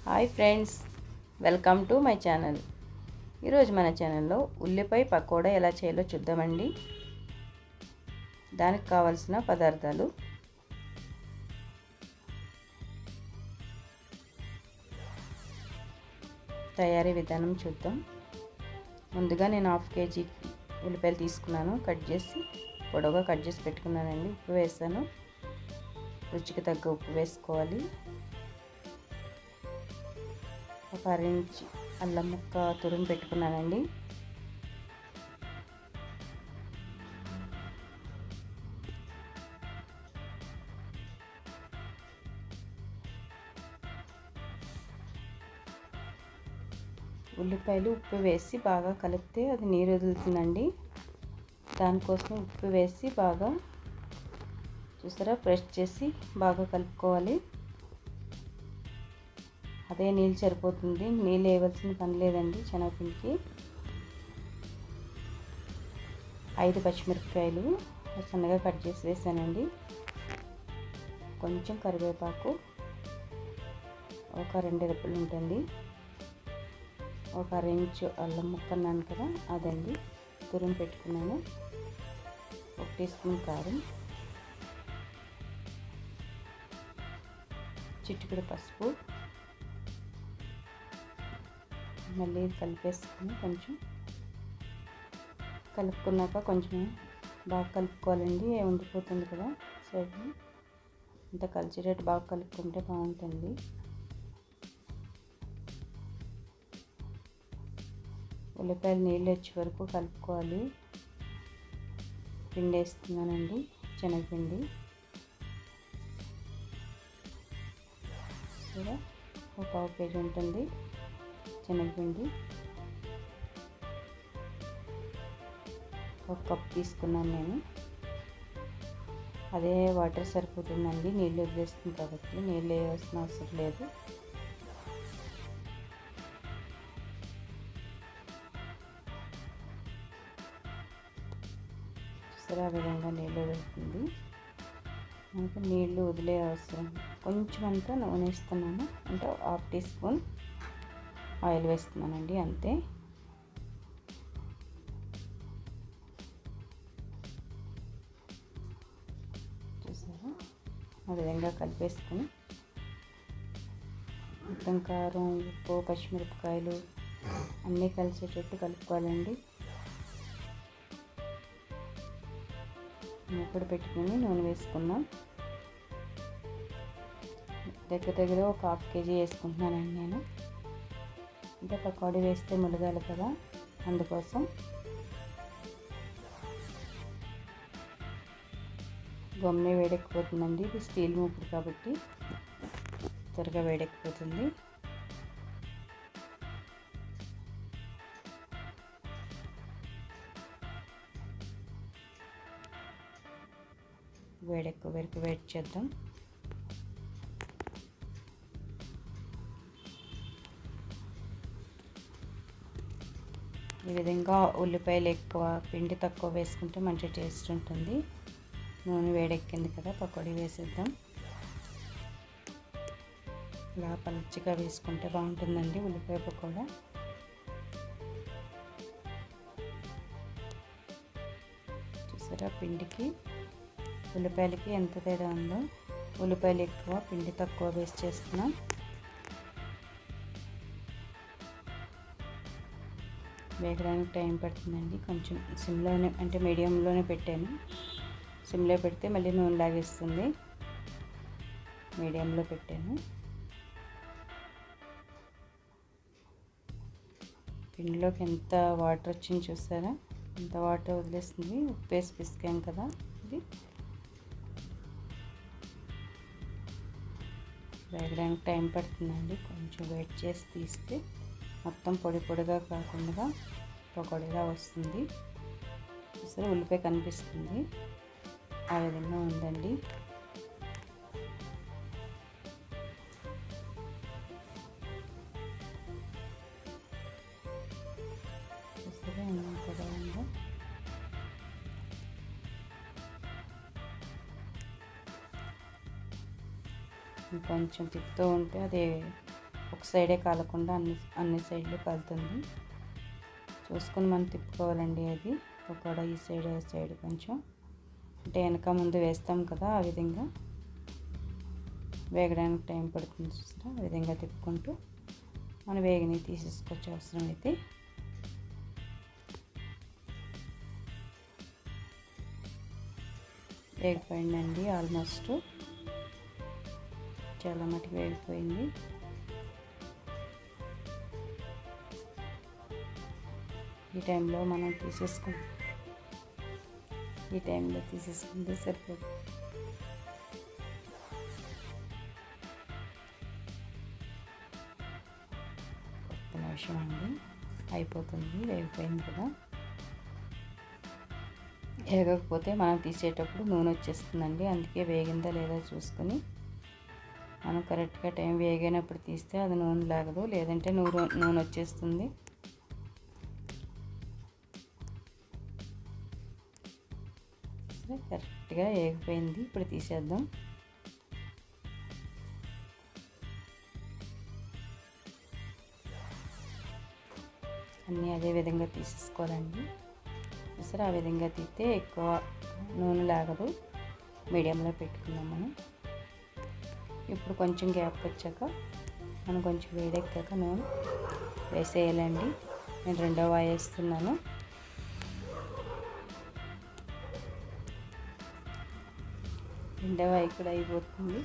hi friends welcome to my channel ఈరోజు మన ఛానల్లో ఉల్లిపాయ పకోడా ఎలా చేయాలో చూద్దామండి దానికి కావలసిన పదార్థాలు తయారీ విధానం చూద్దాం ముందుగా నేను హాఫ్ కేజీ ఉల్లిపాయలు తీసుకున్నాను కట్ చేసి పొడవుగా కట్ చేసి పెట్టుకున్నానండి ఉప్పు వేసాను రుచికి తగ్గ ఉప్పు వేసుకోవాలి ఒక అరించి అల్లం ముక్క తురుము పెట్టుకున్నానండి ఉల్లిపాయలు ఉప్పు వేసి బాగా కలిపితే అది నీరు వదులుతుందండి దానికోసం ఉప్పు వేసి బాగా చూసారా ప్రెస్ చేసి బాగా కలుపుకోవాలి అదే నీళ్ళు సరిపోతుంది నీళ్ళు వేయవలసిన పని లేదండి శనగపిండికి ఐదు పచ్చిమిరపకాయలు సన్నగా కట్ చేసి వేసానండి కొంచెం కరివేపాకు ఒక రెండు రెప్పలు ఉంటుంది ఒక అరెంచు అల్లం ముక్క అన్నాను కదా అదండి తురుము పెట్టుకున్నాను ఒక టీ స్పూన్ కారం చిట్టుకుడు పసుపు మళ్ళీ కలిపేసుకుని కొంచెం కలుపుకున్నాక కొంచెం బాగా కలుపుకోవాలండి ఉండిపోతుంది కదా సైడ్ ఇంత కలిసేటట్టు బాగా కలుపుకుంటే బాగుంటుంది ఉల్లిపాయలు నీళ్ళు వచ్చే వరకు కలుపుకోవాలి పిండి వేస్తున్నానండి శనగపిండి సరే ఒక పావు కేజీ ఉంటుంది శనగపిండి ఒక కప్ తీసుకున్నాను నేను అదే వాటర్ సరిపోతుందండి నీళ్ళు వదిలేస్తుంది కాబట్టి నీళ్ళు వేయాల్సిన అవసరం లేదు సరే ఆ విధంగా నీళ్ళు వదులుతుంది మనకి నీళ్ళు వదిలే అవసరం కొంచెం అంతా నూనె వేస్తున్నాను అంటే హాఫ్ టీ స్పూన్ ఆయిల్ వేస్తున్నానండి అంతే చూసారా ఆ విధంగా కలిపేసుకొని మొత్తం కారం ఉప్పు పచ్చిమిరపకాయలు అన్నీ కలిసేటట్టు కలుపుకోవాలండి మూకుడు పెట్టుకుని నూనె వేసుకుందాం దగ్గర దగ్గర ఒక హాఫ్ కేజీ వేసుకుంటున్నానండి నేను అంటే పకోడీ వేస్తే ములగాలి కదా అందుకోసం గమ్మే వేడెక్కిపోతుందండి ఇది స్టీల్ మూకుడు కాబట్టి త్వరగా వేడెక్కిపోతుంది వేడెక్కువ వరకు వెయిట్ చేద్దాం ఈ విధంగా ఉల్లిపాయలు ఎక్కువ పిండి తక్కువ వేసుకుంటే మంచి టేస్ట్ ఉంటుంది నూనె వేడెక్కింది కదా పకోడీ వేసేద్దాం ఇలా పలుచగా వేసుకుంటే బాగుంటుందండి ఉల్లిపాయ పకోడా చూసారా పిండికి ఉల్లిపాయలకి ఎంత తేడా ఉందో ఉల్లిపాయలు ఎక్కువ పిండి తక్కువ వేస్ట్ చేస్తున్నాం వేగడానికి టైం పడుతుందండి కొంచెం సిమ్లోనే అంటే మీడియంలోనే పెట్టాను సిమ్లో పెడితే మళ్ళీ నూనె లాగేస్తుంది మీడియంలో పెట్టాను పిండిలోకి ఎంత వాటర్ వచ్చింది చూసారా ఎంత వాటర్ వదిలేస్తుంది ఉప్పు వేసి పిసికాం కదా ఇది వేగడానికి టైం పడుతుందండి కొంచెం వెయిట్ చేసి తీస్తే మొత్తం పొడి పొడిగా కాకుండా పకోడీగా వస్తుంది సరే ఉల్లిపాయ కనిపిస్తుంది ఆ విధంగా ఉందండి సరే కదా ఉందో కొంచెం తిప్పుతూ ఉంటే అది ఒక సైడే కాలకుండా అన్ని అన్ని సైడ్లు కాలుతుంది చూసుకొని మనం తిప్పుకోవాలండి అది పకోడా ఈ సైడ్ ఆ సైడ్ కొంచెం అంటే వెనక ముందు వేస్తాం కదా ఆ విధంగా వేగడానికి టైం పడుతుంది చూస్తారా ఆ విధంగా తిప్పుకుంటూ మనం వేగని తీసేసుకోవచ్చు అవసరం అయితే వేగిపోయిందండి ఆల్మోస్ట్ చాలా మటుకు వేగిపోయింది ఈ టైంలో మనం తీసేసుకుంటాం ఈ టైంలో తీసేసుకుంటే సరిపోతుంది ఒక్క నిమిషం అండి అయిపోతుంది వేగిపోయింది కదా వేగకపోతే మనం తీసేటప్పుడు నూనె వచ్చేస్తుందండి అందుకే వేగిందా లేదా చూసుకొని మనం కరెక్ట్గా టైం వేగినప్పుడు తీస్తే అది నూనె లాగదు లేదంటే నూనె నూనె వచ్చేస్తుంది కరెక్ట్గా వేగిపోయింది ఇప్పుడు తీసేద్దాం అన్నీ అదే విధంగా తీసేసుకోవాలండి సరే ఆ విధంగా తీస్తే ఎక్కువ నూనె లాగదు మీడియంలో పెట్టుకుందాం మనం ఇప్పుడు కొంచెం గ్యాప్ వచ్చాక మనం కొంచెం వేడెక్కాక నూనె వేసేయాలండి నేను రెండో వాయి వేస్తున్నాను రెండో వాయి కూడా అయిపోతుంది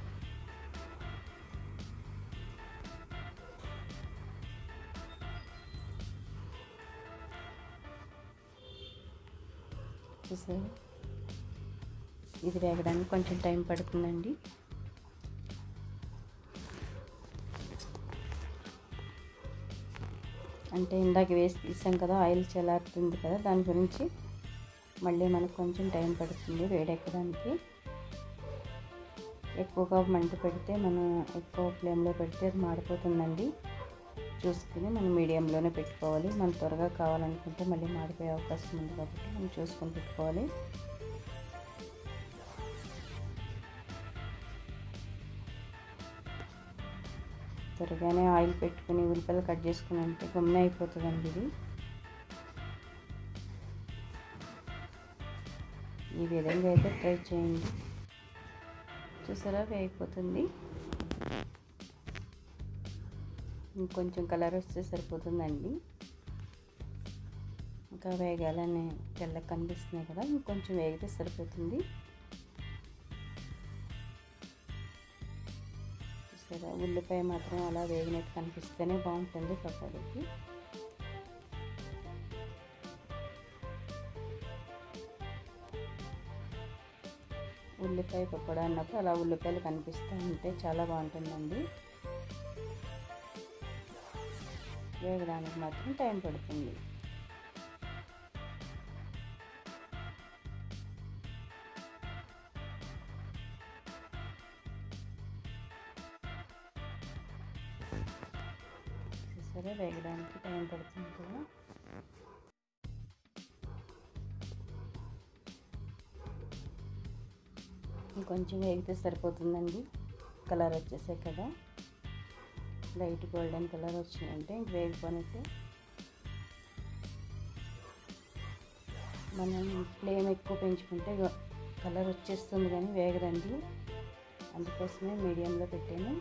చూసారు ఇది వేగడానికి కొంచెం టైం పడుతుందండి అంటే ఇందాక వేసి తీసాం కదా ఆయిల్ చల్లారుతుంది కదా దాని గురించి మళ్ళీ మనకు కొంచెం టైం పడుతుంది వేడెక్కడానికి ఎక్కువగా మంట పెడితే మనం ఎక్కువ ఫ్లేమ్లో పెడితే అది మాడిపోతుందండి చూసుకుని మనం మీడియంలోనే పెట్టుకోవాలి మనం త్వరగా కావాలనుకుంటే మళ్ళీ మాడిపోయే అవకాశం ఉంది కాబట్టి మనం చూసుకొని పెట్టుకోవాలి త్వరగానే ఆయిల్ పెట్టుకుని ఉల్లిపాయలు కట్ చేసుకుని అంటే గమ్మున అయిపోతుందండి ఇది ఈ విధంగా అయితే ట్రై చేయండి చూసారా అయిపోతుంది ఇంకొంచెం కలర్ వస్తే సరిపోతుందండి ఇంకా వేగాలని తెల్లగా కనిపిస్తున్నాయి కదా ఇంకొంచెం వేగితే సరిపోతుంది చూసారా ఉల్లిపాయ మాత్రం అలా వేగినట్టు కనిపిస్తేనే బాగుంటుంది పకోడీకి ఉల్లిపాయ పకోడా అన్నప్పుడు అలా ఉల్లిపాయలు కనిపిస్తూ ఉంటే చాలా బాగుంటుందండి వేగడానికి మాత్రం టైం పడుతుంది సరే వేగడానికి టైం పడుతుంది కదా ఇంకొంచెం వేగితే సరిపోతుందండి కలర్ వచ్చేసాయి కదా లైట్ గోల్డెన్ కలర్ వచ్చినాయంటే ఇంక వేగిపోయినట్టే మనం ఫ్లేమ్ ఎక్కువ పెంచుకుంటే కలర్ వచ్చేస్తుంది కానీ వేగదండి అందుకోసమే మీడియంలో పెట్టాను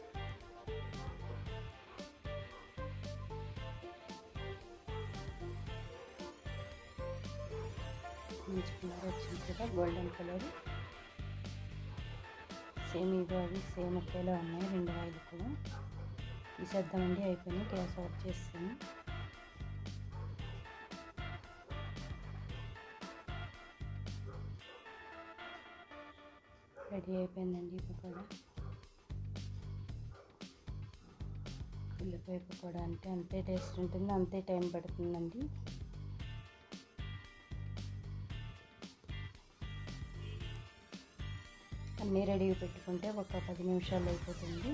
మంచి కలర్ వచ్చింది కదా గోల్డెన్ కలర్ సేమ్ ఇవి అవి సేమ్ ఒకేలా ఉన్నాయి రెండు ఆయిల్ కూడా తీసేద్దామండి అయిపోయినాయి గ్యాస్ ఆఫ్ చేస్తాను రెడీ అయిపోయిందండి పకోడా ఉల్లిపాయ పకోడా అంటే అంతే టేస్ట్ ఉంటుంది అంతే టైం పడుతుందండి అన్నీ రెడీగా పెట్టుకుంటే ఒక పది నిమిషాలు అయిపోతుంది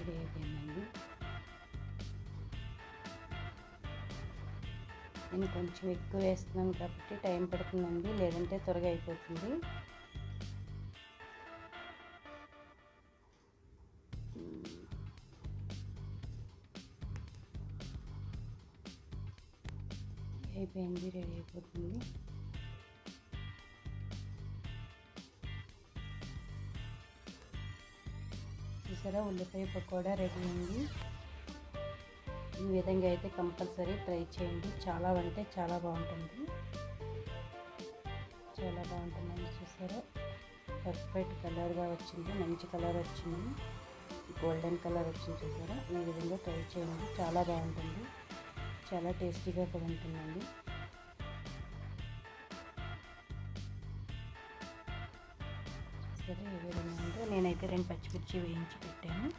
రెడీ అయిపోయిందండి నేను కొంచెం ఎక్కువ వేస్తున్నాను కాబట్టి టైం పడుతుందండి లేదంటే త్వరగా అయిపోతుంది అయిపోయింది రెడీ అయిపోతుంది చూసారా ఉల్లిపాయ పకోడా రెడీ అయింది ఈ విధంగా అయితే కంపల్సరీ ట్రై చేయండి చాలా అంటే చాలా బాగుంటుంది చాలా బాగుంటుందండి చూసారా పర్ఫెక్ట్ కలర్గా వచ్చింది మంచి కలర్ వచ్చింది గోల్డెన్ కలర్ వచ్చింది చూసారా ఈ విధంగా ట్రై చేయండి చాలా బాగుంటుంది చాలా టేస్టీగా కూడా ఉంటుందండి సరే ఏ విధంగా ఉందో నేనైతే రెండు పచ్చిమిర్చి వేయించి పెట్టాను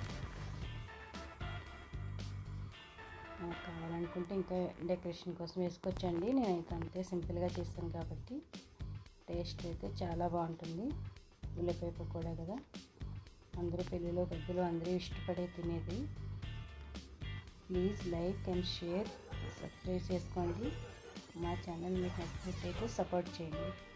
నాకు కావాలనుకుంటే ఇంకా డెకరేషన్ కోసం వేసుకోవచ్చండి నేనైతే అంతే సింపుల్గా చేస్తాను కాబట్టి టేస్ట్ అయితే చాలా బాగుంటుంది ఉల్లిపాయ పకోడా కదా అందరూ పెళ్ళిలో పెద్దలు అందరూ ఇష్టపడే తినేది please like and share subscribe చేసుకోండి మా ఛానల్ మీకు నచ్చినట్టయితే సపోర్ట్ చేయండి